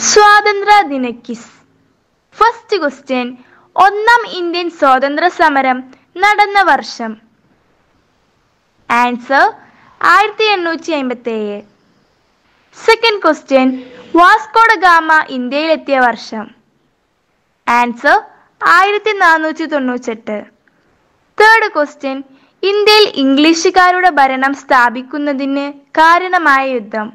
സ്വാതന്ത്ര്യ ദിന quiz first question ഒന്നാം ഇന്ത്യൻ സ്വാതന്ത്ര്യ സമരം നടന്ന വർഷം ആൻസർ ആയിരത്തി എണ്ണൂറ്റി അമ്പത്തി ഏഴ് സെക്കൻഡ് ക്വസ്റ്റ്യൻ വാസ്കോഡ ഗാമ ഇന്ത്യയിലെത്തിയ വർഷം ആൻസർ ആയിരത്തി നാനൂറ്റി തൊണ്ണൂറ്റെട്ട് തേർഡ് ക്വസ്റ്റ്യൻ ഇന്ത്യയിൽ ഇംഗ്ലീഷുകാരുടെ ഭരണം സ്ഥാപിക്കുന്നതിന് കാരണമായ യുദ്ധം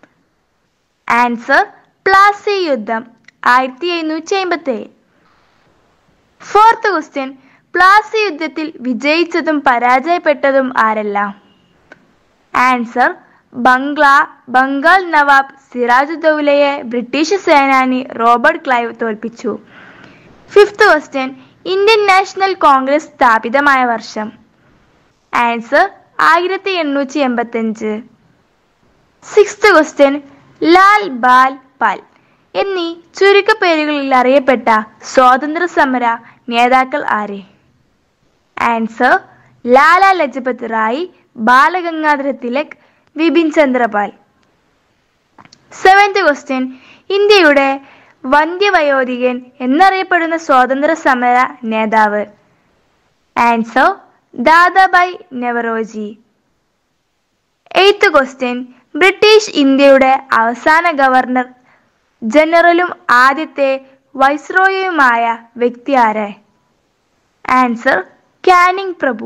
ആൻസർ പ്ലാസി യുദ്ധം ആയിരത്തി എഴുന്നൂറ്റി അമ്പത്തി ഏഴ് ഫോർത്ത് ക്വസ്റ്റ്യൻ പ്ലാസി യുദ്ധത്തിൽ വിജയിച്ചതും പരാജയപ്പെട്ടതും ആരെല്ലാം ആൻസർ ബംഗ്ല ബംഗാൾ നവാബ് സിറാജുദ്ദൗലയെ ബ്രിട്ടീഷ് സേനാനി റോബർട്ട് ക്ലൈവ് തോൽപ്പിച്ചു fifth question Indian National Congress സ്ഥാപിതമായ വർഷം ആൻസർ ആയിരത്തി എണ്ണൂറ്റി എൺപത്തഞ്ച് സിക്സ്ത് ക്വസ്റ്റ്യൻ ലാൽ ബാൽ പാൽ എന്നീ ചുരുക്കപ്പേരുകളിൽ അറിയപ്പെട്ട സ്വാതന്ത്ര്യ സമര നേതാക്കൾ ആരെ answer Lala Lajpat Rai Balagangadhara Tilak Bipin Chandrapal seventh question ഇന്ത്യയുടെ വന്ധ്യവയോധികൻ എന്നറിയപ്പെടുന്ന സ്വാതന്ത്ര്യ സമര നേതാവ് answer Dadabhai Naoroji eighth question British ഇന്ത്യയുടെ അവസാന ഗവർണർ ജനറലും ആദ്യത്തെ വൈസ്രോയുമായ വ്യക്തി ആരെ ആൻസർ കാനിങ് പ്രഭു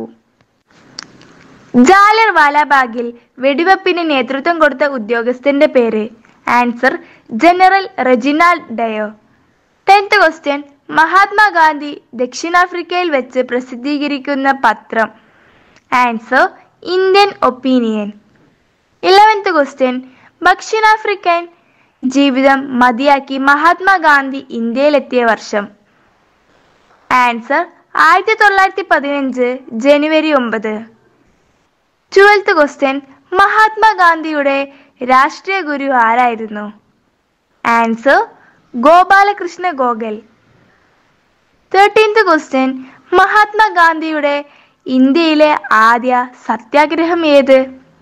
ജാലർ വാലാബാഗിൽ വെടിവെപ്പിന് നേതൃത്വം കൊടുത്ത ഉദ്യോഗസ്ഥന്റെ പേര് answer general Reginald Dyer tenth question Mahatma Gandhi ദക്ഷിണാഫ്രിക്കയിൽ വെച്ച് പ്രസിദ്ധീകരിക്കുന്ന പത്രം answer Indian Opinion eleventh question ദക്ഷിണാഫ്രിക്കൻ ജീവിതം മതിയാക്കി മഹാത്മാഗാന്ധി ഇന്ത്യയിലെത്തിയ വർഷം ആൻസർ ആയിരത്തി തൊള്ളായിരത്തി പതിനഞ്ച് ജനുവരി ഒമ്പത് ട്വൽത്ത് ക്വസ്റ്റ്യൻ മഹാത്മാഗാന്ധിയുടെ രാഷ്ട്രീയ ഗുരു ആരായിരുന്നു answer Gopalakrishna Gokhale thirteenth question മഹാത്മാഗാന്ധിയുടെ ഇന്ത്യയിലെ ആദ്യ സത്യാഗ്രഹം ഏത്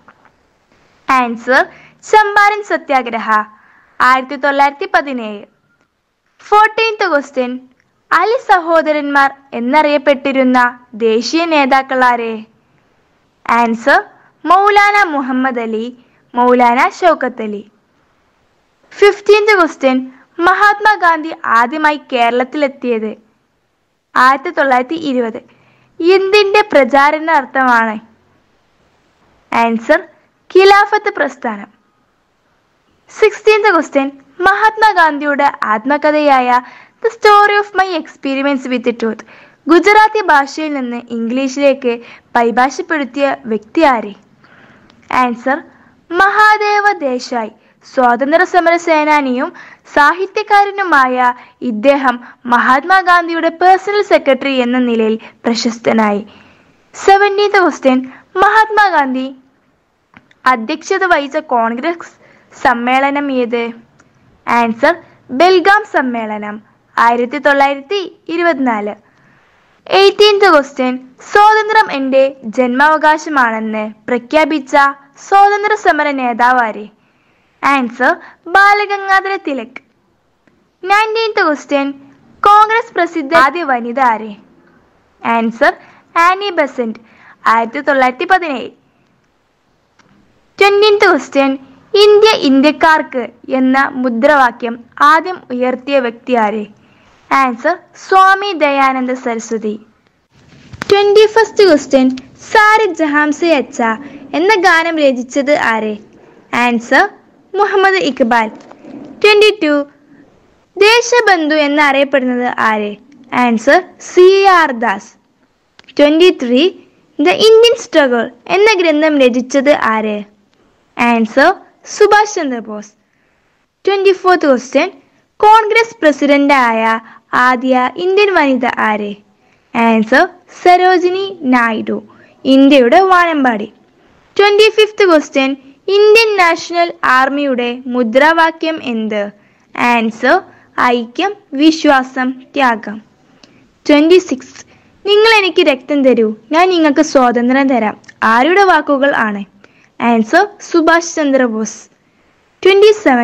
ആൻസർ ചമ്പാരൻ സത്യാഗ്രഹ ആയിരത്തി തൊള്ളായിരത്തി പതിനേഴ് ഫോർട്ടീൻത് ക്വസ്റ്റ്യൻ അലി സഹോദരന്മാർ എന്നറിയപ്പെട്ടിരുന്ന ദേശീയ നേതാക്കൾ ആരെ answer Maulana Mohammad Ali Maulana Shaukat Ali fifteenth question Mahatma Gandhi ആദ്യമായി കേരളത്തിലെത്തിയത് ആയിരത്തി തൊള്ളായിരത്തി ഇരുപത് എന്തിൻ്റെ പ്രചാരണ അർത്ഥമാണ് ആൻസർ ഖിലാഫത്ത് പ്രസ്ഥാനം സിക്സ്റ്റീൻത് ക്വസ്റ്റ്യൻ മഹാത്മാഗാന്ധിയുടെ ആത്മകഥയായ the story of my experience with truth Gujarati ഭാഷയിൽ നിന്ന് ഇംഗ്ലീഷിലേക്ക് പരിഭാഷപ്പെടുത്തിയ വ്യക്തി ആരെ ആൻസർ മഹാദേവ ദേശായി സ്വാതന്ത്ര്യ സമര സേനാനിയും സാഹിത്യകാരനുമായ ഇദ്ദേഹം മഹാത്മാഗാന്ധിയുടെ പേഴ്സണൽ സെക്രട്ടറി എന്ന നിലയിൽ പ്രശസ്തനായി സെവൻറ്റീൻത് ക്വസ്റ്റ്യൻ മഹാത്മാഗാന്ധി അധ്യക്ഷത വഹിച്ച കോൺഗ്രസ് സമ്മേളനം ഏത് ആൻസർ ബെൽഗാം സമ്മേളനം ആയിരത്തി തൊള്ളായിരത്തി ഇരുപത്തിനാല് എയ്റ്റീൻത് ക്വസ്റ്റ്യൻ സ്വാതന്ത്ര്യം എൻ്റെ ജന്മാവകാശമാണെന്ന് പ്രഖ്യാപിച്ച സ്വാതന്ത്ര്യ സമര നേതാവ് ആര് answer Balagangadhara Tilak nineteenth question Congress പ്രസിദ്ധ ആദ്യ വനിത ആര് ആൻസർ ആനി ബസന്റ് ആയിരത്തി തൊള്ളായിരത്തി പതിനേഴ് ട്വൻറ്റീൻത് ക്വസ്റ്റ്യൻ ഇന്ത്യ ഇന്ത്യക്കാർക്ക് എന്ന മുദ്രാവാക്യം ആദ്യം ഉയർത്തിയ വ്യക്തി ആര് answer Swami Dayananda Saraswati twenty first question Saare Jahan se Achha എന്ന ഗാനം രചിച്ചത് ആര് answer Muhammad Iqbal twenty two Deshbandhu എന്നറിയപ്പെടുന്നത് ആര് answer C R Das twenty three the Indian struggle എന്ന ഗ്രന്ഥം രചിച്ചത് ആര് answer Subhash Chandra Bose twenty fourth question Congress പ്രസിഡന്റായ ആദ്യ ഇന്ത്യൻ വനിത ആര് ആൻസർ സരോജിനി നായിഡു ഇന്ത്യയുടെ വാനമ്പാടി twenty fifth question Indian National ആർമിയുടെ മുദ്രാവാക്യം എന്ത് ആൻസർ ഐക്യം വിശ്വാസം ത്യാഗം ട്വൻറ്റി സിക്സ് നിങ്ങൾ എനിക്ക് രക്തം തരൂ ഞാൻ നിങ്ങൾക്ക് സ്വാതന്ത്ര്യം തരാം ആരുടെ വാക്കുകൾ ആണ് answer Subhash Chandra Bose twenty seventh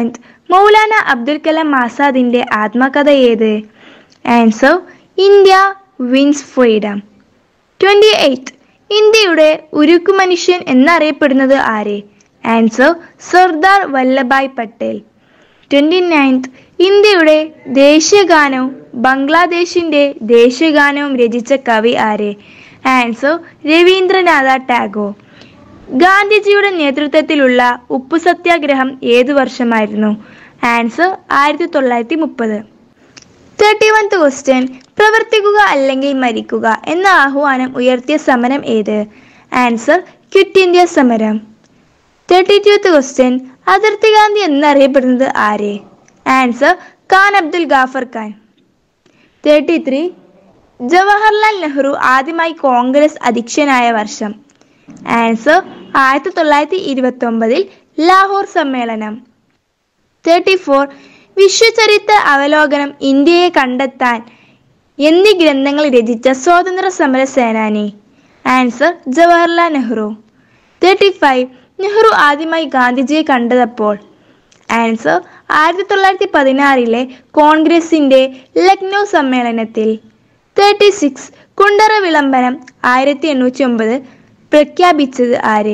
Maulana Abdul Kalam ആസാദിന്റെ ആത്മകഥ ഏത് answer India wins freedom twenty eight ഇന്ത്യയുടെ ഉരുക്കു മനുഷ്യൻ എന്നറിയപ്പെടുന്നത് ആര് answer Sardar Vallabhbhai Patel twenty ninth ഇന്ത്യയുടെ ദേശീയഗാനവും ബംഗ്ലാദേശിന്റെ ദേശീയഗാനവും രചിച്ച കവി ആര് ആൻസർ രവീന്ദ്രനാഥ ടാഗോർ ഗാന്ധിജിയുടെ നേതൃത്വത്തിലുള്ള ഉപ്പു സത്യാഗ്രഹം ഏതു വർഷമായിരുന്നു ആൻസർ ആയിരത്തി തൊള്ളായിരത്തി മുപ്പത് തേർട്ടി വൺത്ത് ക്വസ്റ്റ്യൻ പ്രവർത്തിക്കുക അല്ലെങ്കിൽ മരിക്കുക എന്ന ആഹ്വാനം ഉയർത്തിയ സമരം ഏത് ആൻസർ ക്വിറ്റ് ഇന്ത്യ സമരം തേർട്ടി ടൂത്ത് ക്വസ്റ്റ്യൻ അതിർത്തി ഗാന്ധി എന്നറിയപ്പെടുന്നത് ആര് answer Khan Abdul Ghaffar Khan thirty three Jawaharlal Nehru ആദ്യമായി കോൺഗ്രസ് അധ്യക്ഷനായ വർഷം ആൻസർ ആയിരത്തി തൊള്ളായിരത്തി ഇരുപത്തി ഒമ്പതിൽ ലാഹോർ സമ്മേളനം തേർട്ടി ഫോർ വിശ്വചരിത്ര അവലോകനം ഇന്ത്യയെ കണ്ടെത്താൻ എന്നീ ഗ്രന്ഥങ്ങൾ രചിച്ച സ്വാതന്ത്ര്യ സമര സേനാനി answer Jawaharlal Nehru thirty five Nehru ആദ്യമായി ഗാന്ധിജിയെ കണ്ടതപ്പോൾ ആൻസർ ആയിരത്തി തൊള്ളായിരത്തി പതിനാറിലെ കോൺഗ്രസിന്റെ ലക്നൗ സമ്മേളനത്തിൽ തേർട്ടി സിക്സ് കുണ്ടറ വിളംബരം ആയിരത്തി എണ്ണൂറ്റി ഒമ്പത് പ്രഖ്യാപിച്ചത് ആര്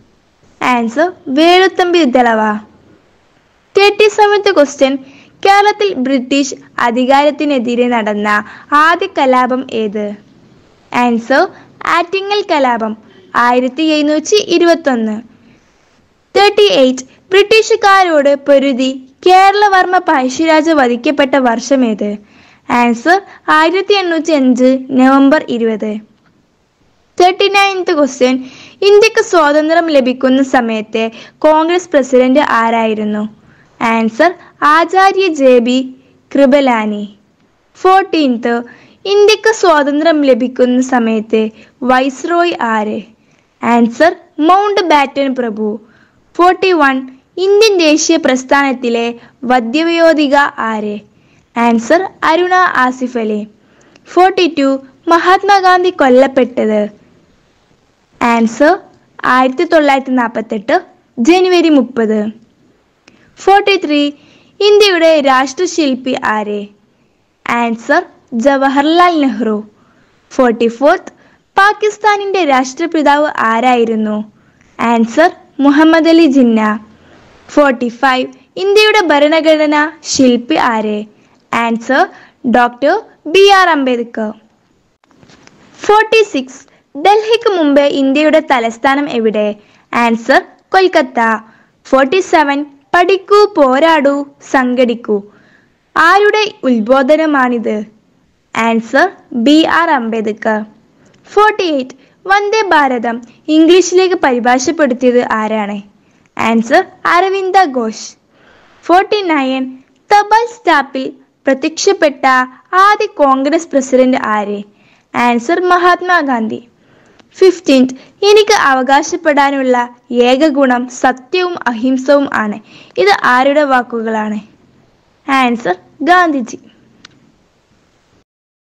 answer Velu Thampi Dalawa thirty seventh question കേരളത്തിൽ ബ്രിട്ടീഷ് അധികാരത്തിനെതിരെ നടന്ന ആദ്യ കലാപം ഏത് ആൻസർ ആറ്റിങ്ങൽ കലാപം ആയിരത്തി എഴുന്നൂറ്റി ഇരുപത്തി ഒന്ന് തേർട്ടി എയ്റ്റ് ബ്രിട്ടീഷുകാരോട് പൊരുതി കേരളവർമ്മ പഴശ്ശിരാജ വധിക്കപ്പെട്ട വർഷമേത് ആൻസർ ആയിരത്തി എണ്ണൂറ്റി അഞ്ച് നവംബർ ഇരുപത് തേർട്ടി നയൻത്ത് ക്വസ്റ്റ്യൻ ഇന്ത്യക്ക് സ്വാതന്ത്ര്യം ലഭിക്കുന്ന സമയത്തെ കോൺഗ്രസ് പ്രസിഡന്റ് ആരായിരുന്നു answer Acharya J B Kripalani fourteenth ഇന്ത്യക്ക് സ്വാതന്ത്ര്യം ലഭിക്കുന്ന സമയത്ത് വൈസ്രോയ് ആര് ആൻസർ മൗണ്ട് ബാറ്റൻ പ്രഭു ഫോർട്ടി വൺ ഇന്ത്യൻ ദേശീയ പ്രസ്ഥാനത്തിലെ വദ്യവയോധിക ആര് answer Aruna Asaf Ali forty two Mahatma Gandhi കൊല്ലപ്പെട്ടത് ആൻസർ ആയിരത്തി തൊള്ളായിരത്തി നാൽപ്പത്തെട്ട് ജനുവരി മുപ്പത് ഫോർട്ടി ത്രീ ഇന്ത്യയുടെ രാഷ്ട്രശില്പി ആര് answer Jawaharlal Nehru forty fourth പാകിസ്ഥാനിന്റെ രാഷ്ട്രപിതാവ് ആരായിരുന്നു answer Muhammad Ali Jinnah forty five ഇന്ത്യയുടെ ഭരണഘടന ശില്പി ആര് answer doctor B R Ambedkar forty six ഡൽഹിക്ക് മുമ്പ് ഇന്ത്യയുടെ തലസ്ഥാനം എവിടെ ആൻസർ കൊൽക്കത്ത ഫോർട്ടി സെവൻ പഠിക്കൂ പോരാടൂ സംഘടിക്കൂ ആരുടെ ഉത്ബോധനമാണിത് answer B R Ambedkar forty eight Vande Bharatam ഇംഗ്ലീഷിലേക്ക് പരിഭാഷപ്പെടുത്തിയത് ആരാണ് answer Aravinda Ghosh forty nine തപാൽ സ്റ്റാപ്പിൽ പ്രത്യക്ഷപ്പെട്ട ആദ്യ കോൺഗ്രസ് പ്രസിഡന്റ് ആര് ആൻസർ മഹാത്മാഗാന്ധി ഫിഫ്റ്റീൻത് എനിക്ക് അവകാശപ്പെടാനുള്ള ഏക ഗുണം സത്യവും അഹിംസവും ആണ് ഇത് ആരുടെ വാക്കുകളാണ് ആൻസർ ഗാന്ധിജി